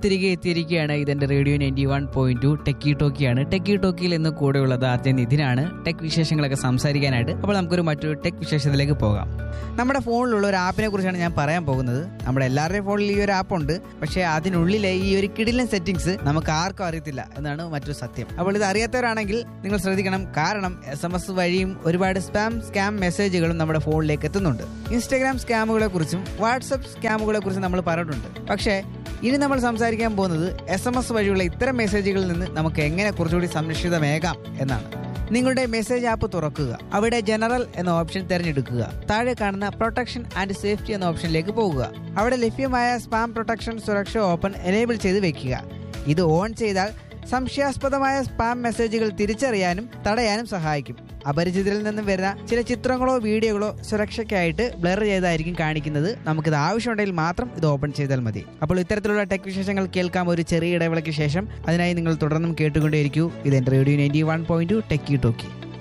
തിരികെ എത്തിയിരിക്കുകയാണ് ഇതെന്റെ radio ninety one point two techie ടോക്കിയാണ് ടെക്കി ടോക്കിയിൽ ഇന്ന് കൂടെയുള്ളത് ആദ്യ നിധിനാണ് ടെക് വിശേഷങ്ങളൊക്കെ സംസാരിക്കാനായിട്ട് അപ്പോൾ നമുക്കൊരു മറ്റൊരു ടെക് വിശേഷത്തിലേക്ക് പോകാം നമ്മുടെ ഫോണിലുള്ള ഒരു ആപ്പിനെ കുറിച്ചാണ് ഞാൻ പറയാൻ പോകുന്നത് നമ്മുടെ എല്ലാവരുടെയും ഫോണിൽ ഈ ഒരു ആപ്പ് ഉണ്ട് പക്ഷേ അതിനുള്ളിലെ ഈ ഒരു കിടിലൻ സെറ്റിംഗ്സ് നമുക്ക് ആർക്കും അറിയത്തില്ല എന്നാണ് മറ്റൊരു സത്യം അപ്പോൾ ഇത് അറിയാത്തവരാണെങ്കിൽ നിങ്ങൾ ശ്രദ്ധിക്കണം കാരണം എസ് എം എസ് വഴിയും ഒരുപാട് സ്പാം സ്കാം മെസ്സേജുകളും നമ്മുടെ ഫോണിലേക്ക് എത്തുന്നുണ്ട് ഇൻസ്റ്റാഗ്രാം സ്കാമുകളെ കുറിച്ചും വാട്സപ്പ് സ്കാമുകളെ കുറിച്ചും നമ്മൾ പറഞ്ഞിട്ടുണ്ട് പക്ഷേ ഇനി നമ്മൾ സംസാരിക്കാൻ പോകുന്നത് എസ് എം എസ് വഴിയുള്ള ഇത്തരം മെസ്സേജുകളിൽ നിന്ന് നമുക്ക് എങ്ങനെ കുറച്ചുകൂടി സംരക്ഷിതമേകാം എന്നാണ് നിങ്ങളുടെ മെസ്സേജ് ആപ്പ് തുറക്കുക അവിടെ ജനറൽ എന്ന ഓപ്ഷൻ തിരഞ്ഞെടുക്കുക താഴെ കാണുന്ന പ്രൊട്ടക്ഷൻ ആൻഡ് സേഫ്റ്റി എന്ന ഓപ്ഷനിലേക്ക് പോകുക അവിടെ ലഭ്യമായ സ്പാം പ്രൊട്ടക്ഷൻ സുരക്ഷ ഓപ്പൺ എനേബിൾ ചെയ്ത് വെക്കുക ഇത് ഓൺ ചെയ്താൽ സംശയാസ്പദമായ സ്പാം മെസ്സേജുകൾ തിരിച്ചറിയാനും തടയാനും സഹായിക്കും അപരിചിതരിൽ നിന്നും വരുന്ന ചില ചിത്രങ്ങളോ വീഡിയോകളോ സുരക്ഷയ്ക്കായിട്ട് ബ്ലർ ചെയ്തായിരിക്കും കാണിക്കുന്നത് നമുക്കിത് ആവശ്യമുണ്ടെങ്കിൽ മാത്രം ഇത് ഓപ്പൺ ചെയ്താൽ മതി അപ്പോൾ ഇത്തരത്തിലുള്ള ടെക് വിശേഷങ്ങൾ കേൾക്കാം ഒരു ചെറിയ ഇടവേളയ്ക്ക് ശേഷം അതിനായി നിങ്ങൾ തുടർന്നും കേട്ടുകൊണ്ടേയിരിക്കൂ ഇത് എൻ്റെ radio ninety one point two techie talkie